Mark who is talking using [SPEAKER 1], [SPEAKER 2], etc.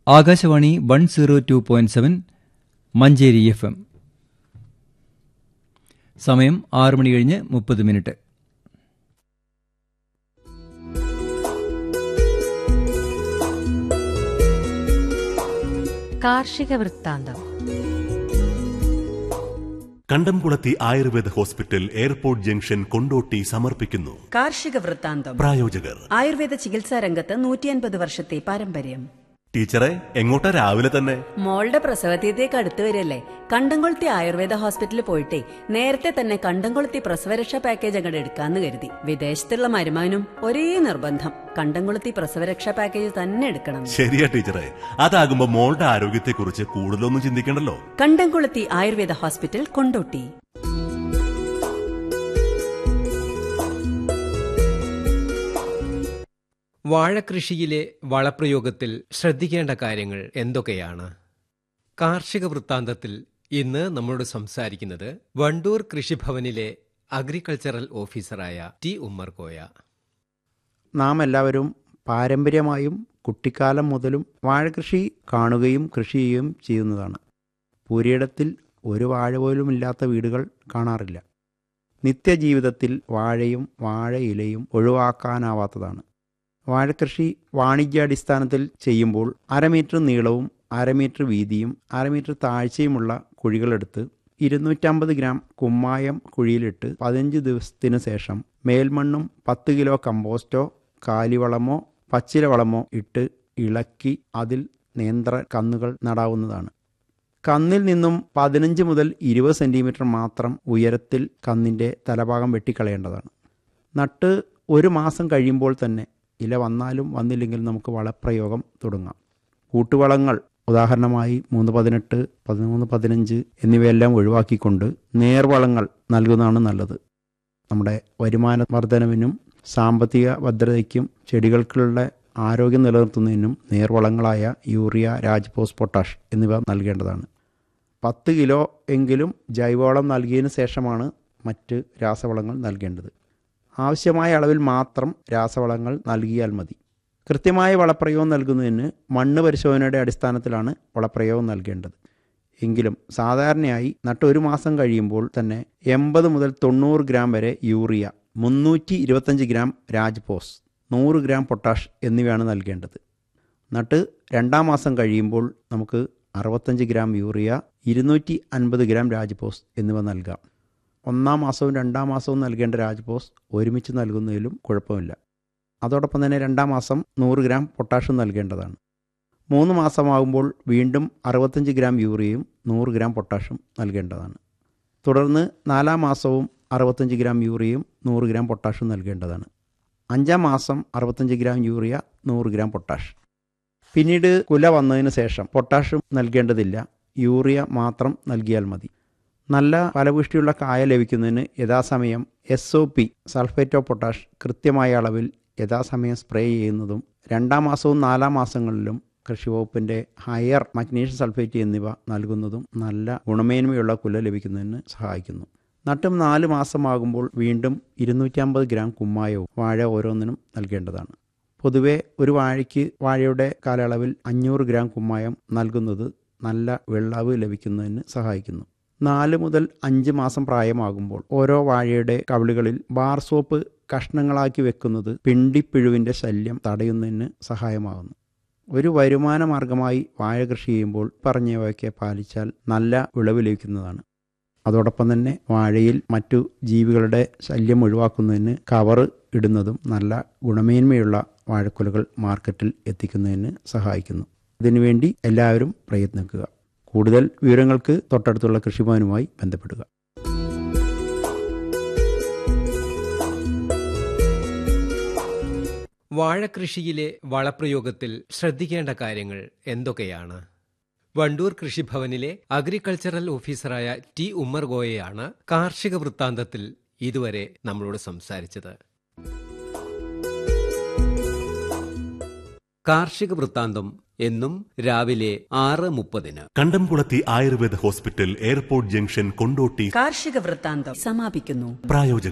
[SPEAKER 1] Akashvani one zero two point seven Manjeri F M സമയം ആറ് മണി കഴിഞ്ഞ് മുപ്പത് മിനിറ്റ്
[SPEAKER 2] കാർഷിക വൃത്താന്തം
[SPEAKER 3] Kandamkulathi Ayurveda hospital airport junction Kondotty സമർപ്പിക്കുന്നു
[SPEAKER 4] കാർഷിക വൃത്താന്തം
[SPEAKER 3] പ്രായോജകർ
[SPEAKER 4] ആയുർവേദ ചികിത്സാ രംഗത്ത് നൂറ്റിയൻപത് വർഷത്തെ പാരമ്പര്യം
[SPEAKER 3] ടീച്ചറെ എങ്ങോട്ടാ രാവിലെ തന്നെ
[SPEAKER 4] മോളുടെ പ്രസവതീയതേക്ക് അടുത്ത് വരില്ലേ കണ്ടംകൊളുത്തി ആയുർവേദ ഹോസ്പിറ്റലിൽ പോയിട്ടേ നേരത്തെ തന്നെ കണ്ടംകൊളുത്തി പ്രസവരക്ഷാ പാക്കേജ് അങ്ങോട്ട് എടുക്കാന്ന് കരുതി വിദേശത്തുള്ള മരുമാനും ഒരേ നിർബന്ധം കണ്ടംകൊളുത്തി പ്രസവരക്ഷാ പാക്കേജ് തന്നെ എടുക്കണം
[SPEAKER 3] ശരിയാ ടീച്ചറെ അതാകുമ്പോ മോളുടെ ആരോഗ്യത്തെക്കുറിച്ച് കൂടുതലൊന്നും ചിന്തിക്കണ്ടല്ലോ
[SPEAKER 4] കണ്ടംകൊളുത്തി ആയുർവേദ ഹോസ്പിറ്റൽ കൊണ്ടോട്ടി
[SPEAKER 5] വാഴകൃഷിയിലെ വളപ്രയോഗത്തിൽ ശ്രദ്ധിക്കേണ്ട കാര്യങ്ങൾ എന്തൊക്കെയാണ് കാർഷിക വൃത്താന്തത്തിൽ ഇന്ന് നമ്മളോട് സംസാരിക്കുന്നത് വണ്ടൂർ കൃഷിഭവനിലെ അഗ്രികൾച്ചറൽ ഓഫീസറായ ടി ഉമ്മർ കോയ
[SPEAKER 6] നാം എല്ലാവരും പാരമ്പര്യമായും കുട്ടിക്കാലം മുതലും വാഴകൃഷി കാണുകയും കൃഷി ചെയ്യുകയും ചെയ്യുന്നതാണ് പുരയിടത്തിൽ ഒരു വാഴ പോലും ഇല്ലാത്ത വീടുകൾ കാണാറില്ല നിത്യജീവിതത്തിൽ വാഴയും വാഴയിലയും ഒഴിവാക്കാനാവാത്തതാണ് വാഴകൃഷി വാണിജ്യാടിസ്ഥാനത്തിൽ ചെയ്യുമ്പോൾ അര മീറ്റർ നീളവും അര മീറ്റർ വീതിയും അര മീറ്റർ താഴ്ചയുമുള്ള കുഴികളെടുത്ത് ഇരുന്നൂറ്റമ്പത് ഗ്രാം കുമ്മായം കുഴിയിലിട്ട് പതിനഞ്ച് ദിവസത്തിനു ശേഷം മേൽമണ്ണും പത്ത് കിലോ കമ്പോസ്റ്റോ കാലിവളമോ പച്ചില വളമോ ഇട്ട് ഇളക്കി അതിൽ നേന്ത്ര കന്നുകൾ നടാവുന്നതാണ് കന്നിൽ നിന്നും പതിനഞ്ച് മുതൽ ഇരുപത് സെൻറ്റിമീറ്റർ മാത്രം ഉയരത്തിൽ കന്നിൻ്റെ തലഭാഗം വെട്ടിക്കളയേണ്ടതാണ് നട്ട് ഒരു മാസം കഴിയുമ്പോൾ തന്നെ ഇല വന്നാലും വന്നില്ലെങ്കിലും നമുക്ക് വളപ്രയോഗം തുടങ്ങാം കൂട്ടുവളങ്ങൾ ഉദാഹരണമായി മൂന്ന് പതിനെട്ട് പതിമൂന്ന് പതിനഞ്ച് എന്നിവയെല്ലാം ഒഴിവാക്കിക്കൊണ്ട് നേർവളങ്ങൾ നൽകുന്നതാണ് നല്ലത് നമ്മുടെ വരുമാന വർധനവിനും സാമ്പത്തിക ഭദ്രതയ്ക്കും ചെടികൾക്കുള്ള ആരോഗ്യം നിലനിർത്തുന്നതിനും നേർവളങ്ങളായ യൂറിയ രാജ്പോസ് പൊട്ടാഷ് എന്നിവ നൽകേണ്ടതാണ് പത്ത് കിലോ എങ്കിലും ജൈവവളം നൽകിയതിന് ശേഷമാണ് മറ്റ് രാസവളങ്ങൾ നൽകേണ്ടത് ആവശ്യമായ അളവിൽ മാത്രം രാസവളങ്ങൾ നൽകിയാൽ മതി കൃത്യമായ വളപ്രയോഗം നൽകുന്നതിന് മണ്ണ് പരിശോധനയുടെ അടിസ്ഥാനത്തിലാണ് വളപ്രയോഗം നൽകേണ്ടത് എങ്കിലും സാധാരണയായി നട്ട് ഒരു മാസം കഴിയുമ്പോൾ തന്നെ എൺപത് മുതൽ തൊണ്ണൂറ് ഗ്രാം വരെ യൂറിയ മുന്നൂറ്റി ഇരുപത്തഞ്ച് ഗ്രാം രാജ്പോസ് നൂറ് ഗ്രാം പൊട്ടാഷ് എന്നിവയാണ് നൽകേണ്ടത് നട്ട് രണ്ടാം മാസം കഴിയുമ്പോൾ നമുക്ക് അറുപത്തഞ്ച് ഗ്രാം യൂറിയ ഇരുന്നൂറ്റി അൻപത് ഗ്രാം രാജ്പോസ് എന്നിവ നൽകാം ഒന്നാം മാസവും രണ്ടാം മാസവും നൽകേണ്ട രാജ്പോസ് ഒരുമിച്ച് നൽകുന്നതിലും കുഴപ്പമില്ല അതോടൊപ്പം തന്നെ രണ്ടാം മാസം നൂറ് ഗ്രാം പൊട്ടാഷും നൽകേണ്ടതാണ് മൂന്ന് മാസമാകുമ്പോൾ വീണ്ടും അറുപത്തഞ്ച് ഗ്രാം യൂറിയയും നൂറ് ഗ്രാം പൊട്ടാഷും നൽകേണ്ടതാണ് തുടർന്ന് നാലാം മാസവും അറുപത്തഞ്ച് ഗ്രാം യൂറിയയും നൂറ് ഗ്രാം പൊട്ടാഷും നൽകേണ്ടതാണ് അഞ്ചാം മാസം അറുപത്തഞ്ച് ഗ്രാം യൂറിയ നൂറ് ഗ്രാം പൊട്ടാഷ് പിന്നീട് കുല വന്നതിന് ശേഷം പൊട്ടാഷും നൽകേണ്ടതില്ല യൂറിയ മാത്രം നൽകിയാൽ മതി നല്ല ഫലപുഷ്ടിയുള്ള കായ ലഭിക്കുന്നതിന് യഥാസമയം S O P sulphate of potash കൃത്യമായ അളവിൽ യഥാസമയം സ്പ്രേ ചെയ്യുന്നതും രണ്ടാം മാസവും നാലാം മാസങ്ങളിലും കൃഷിവകുപ്പിൻ്റെ ഹയർ മഗ്നീഷ്യം സൾഫേറ്റ് എന്നിവ നൽകുന്നതും നല്ല ഗുണമേന്മയുള്ള കുല ലഭിക്കുന്നതിന് സഹായിക്കുന്നു നട്ടും നാല് മാസമാകുമ്പോൾ വീണ്ടും ഇരുന്നൂറ്റമ്പത് ഗ്രാം കുമ്മായവും വാഴ ഓരോന്നിനും നൽകേണ്ടതാണ് പൊതുവെ ഒരു വാഴയ്ക്ക് വാഴയുടെ കാലയളവിൽ അഞ്ഞൂറ് ഗ്രാം കുമ്മായം നൽകുന്നത് നല്ല വെള്ളാവ് ലഭിക്കുന്നതിന് സഹായിക്കുന്നു നാല് മുതൽ അഞ്ച് മാസം പ്രായമാകുമ്പോൾ ഓരോ വാഴയുടെ കവിളുകളിൽ ബാർ സോപ്പ് കഷ്ണങ്ങളാക്കി വെക്കുന്നത് പിണ്ടിപ്പിഴുവിൻ്റെ ശല്യം തടയുന്നതിന് സഹായമാകുന്നു ഒരു വരുമാന മാർഗമായി വാഴ കൃഷി ചെയ്യുമ്പോൾ പറഞ്ഞവയൊക്കെ പാലിച്ചാൽ നല്ല വിളവ് ലഭിക്കുന്നതാണ് അതോടൊപ്പം തന്നെ വാഴയിൽ മറ്റു ജീവികളുടെ ശല്യം ഒഴിവാക്കുന്നതിന് കവർ ഇടുന്നതും നല്ല ഗുണമേന്മയുള്ള വാഴക്കുലകൾ മാർക്കറ്റിൽ എത്തിക്കുന്നതിന് സഹായിക്കുന്നു ഇതിനുവേണ്ടി എല്ലാവരും പ്രയത്നിക്കുക കൂടുതൽ വിവരങ്ങൾക്ക് തൊട്ടടുത്തുള്ള കൃഷിഭവനുമായി ബന്ധപ്പെടുക
[SPEAKER 5] വാഴകൃഷിയിലെ വളപ്രയോഗത്തിൽ ശ്രദ്ധിക്കേണ്ട കാര്യങ്ങൾ എന്തൊക്കെയാണ് വണ്ടൂർ കൃഷിഭവനിലെ അഗ്രികൾച്ചറൽ ഓഫീസറായ ടി ഉമ്മർ ഗോയയാണ് കാർഷിക വൃത്താന്തത്തിൽ ഇതുവരെ നമ്മളോട് സംസാരിച്ചത് കാർഷിക വൃത്താന്തം എന്നും രാവിലെ ആറ് മുപ്പതിന്
[SPEAKER 3] Kandamkulathi Ayurveda hospital airport junction Kondotty
[SPEAKER 4] കാർഷിക വൃത്താന്തം സമാപിക്കുന്നു
[SPEAKER 3] പ്രായോജകർ